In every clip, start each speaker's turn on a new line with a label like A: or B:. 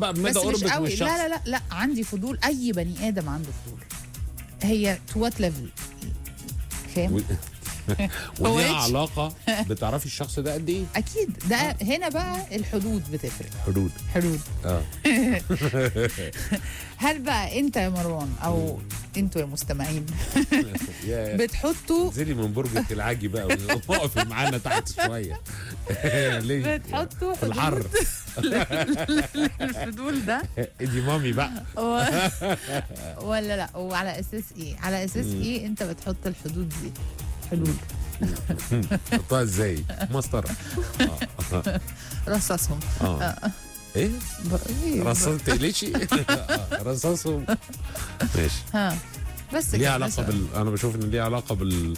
A: بقى بمدى
B: بس مش
A: قربك من
B: قوي
A: الشخص
B: لا لا لا لا عندي فضول اي بني ادم عنده فضول هي تو وات ليفل فاهم
A: و...
B: هو
A: وليها
B: إيش؟
A: علاقه بتعرفي الشخص ده قد ايه
B: اكيد ده هنا بقى الحدود بتفرق
A: حدود
B: حدود
A: اه
B: هل بقى انت يا مروان او انتوا يا مستمعين
A: يا
B: بتحطوا
A: انزلي من برج العاجي بقى وقفي معانا تحت شويه ليه
B: بتحطوا
A: في الحر
B: الفضول ده
A: ادي مامي بقى
B: و... ولا لا وعلى اساس ايه على اساس ايه انت بتحط الحدود دي حدود
A: حطها ازاي مسطره اه
B: رصصهم
A: اه ايه
B: ب... إيه ب-
A: رصاص تقليشي آه، رصاصهم ماشي
B: ها بس
A: ليه
B: كده
A: علاقه
B: مثلا.
A: بال انا بشوف ان ليه علاقه بال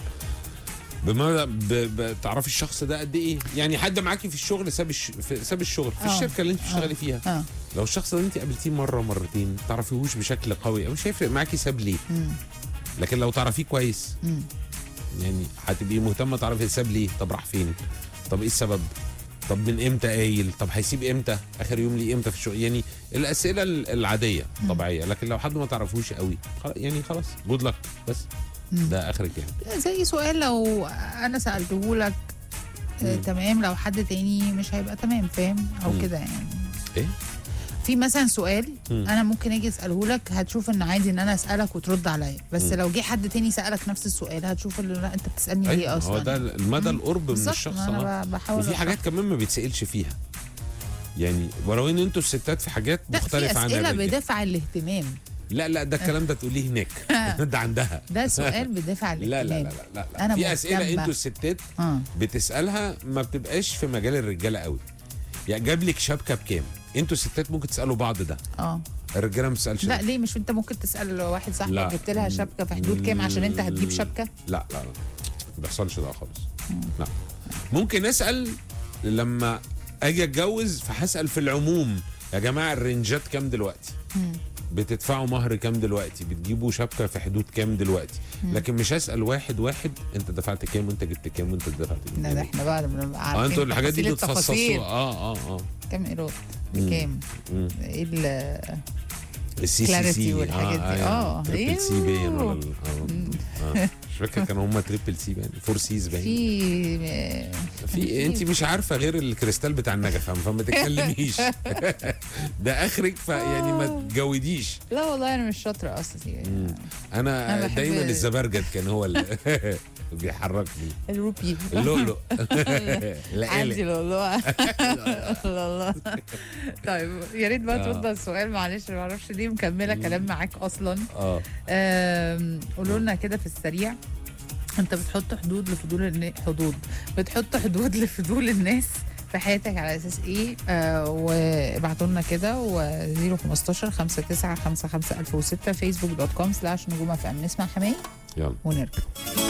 A: بما ب... ب... تعرفي الشخص ده قد ايه يعني حد معاكي في الشغل ساب الش... في... ساب الشغل في
B: آه.
A: الشركه اللي انت بتشتغلي فيها
B: اه
A: لو الشخص ده انت قابلتيه مره مرتين ما تعرفيهوش بشكل قوي مش هيفرق معاكي ساب ليه
B: مم.
A: لكن لو تعرفيه كويس
B: مم.
A: يعني هتبقي مهتمه تعرفي ساب ليه طب راح فين طب ايه السبب طب من امتى قايل طب هيسيب امتى اخر يوم ليه امتى في الشغل يعني الاسئله ال- العاديه طبيعيه لكن لو حد ما تعرفوش قوي خلاص يعني خلاص جود لك بس
B: مم.
A: ده اخرك يعني
B: زي سؤال لو انا سالته لك آه
A: مم.
B: تمام لو حد تاني مش هيبقى تمام فاهم او
A: مم.
B: كده يعني
A: ايه
B: في مثلا سؤال
A: مم.
B: انا ممكن اجي اساله لك هتشوف ان عادي ان انا اسالك وترد عليا بس
A: مم.
B: لو جه حد تاني سالك نفس السؤال هتشوف اللي لا انت بتسالني ليه
A: أيوة،
B: اصلا
A: هو ده المدى
B: مم.
A: القرب من
B: بالظبط،
A: الشخص
B: ما
A: آه.
B: انا ب- بحاول
A: وفي حاجات كمان ما بيتسالش فيها يعني ولو ان انتوا الستات في حاجات
B: لا في
A: مختلفه عن
B: اسئله
A: الرجال
B: بدافع الاهتمام
A: لا لا ده الكلام ده تقوليه هناك ده عندها
B: ده سؤال بدافع
A: لا لا
B: الاهتمام
A: لا لا, لا.
B: أنا
A: في اسئله
B: مهتمة.
A: انتوا الستات
B: اه
A: بتسالها ما بتبقاش في مجال الرجاله قوي يعني جاب لك شبكه بكام انتوا الستات ممكن تسالوا بعض ده
B: اه
A: الرجاله ما بتسالش
B: لا
A: ده.
B: ليه مش انت ممكن تسال واحد
A: لا.
B: صاحبك جبت لها شبكه في حدود كام عشان انت هتجيب شبكه
A: لا لا لا ما بيحصلش ده خالص لا ممكن اسال لما اجي اتجوز فهسال في العموم يا جماعه الرنجات كام دلوقتي
B: مم.
A: بتدفعوا مهر كام دلوقتي بتجيبوا شبكه في حدود كام دلوقتي لكن مش هسال واحد واحد انت دفعت كام وانت جبت كام وانت دفعت كام
B: لا ده احنا بقى بنبقى
A: اه
B: عارفين
A: انتوا الحاجات دي
B: تفاصيل
A: بتخصصوها
B: التفاصيل.
A: اه اه اه
B: كام ايراد
A: مم.
B: بكام
A: مم.
B: ايه ال
A: السي سي
B: Clarity
A: سي
B: والحاجات دي. آه.
A: تريبل سي باين ولا
B: أيوه.
A: ال- آه. آه. مش فاكر كانوا هم تريبل سي باين فور سيز باين
B: في
A: في انت مش عارفه غير الكريستال بتاع النجف فما تتكلميش ده اخرك فيعني ما
B: آه.
A: تجوديش
B: لا والله انا مش شاطره اصلا يعني
A: انا,
B: أنا بحب-
A: دايما الزبرجد كان هو اللي بيحركني
B: الروبي
A: اللؤلؤ
B: عادي
A: العقلق
B: والله والله طيب يا ريت بقى
A: آه.
B: ترد على السؤال معلش ما اعرفش ليه مكمله كلام معاك اصلا
A: اه
B: آم، قولوا لنا كده في السريع انت بتحط حدود لفضول الن... حدود بتحط حدود لفضول الناس في حياتك على اساس ايه آه وابعتوا لنا كده و 015 59 55 1006 فيسبوك دوت كوم سلاش نجوم اف ام نسمع حماية
A: يلا
B: ونرجع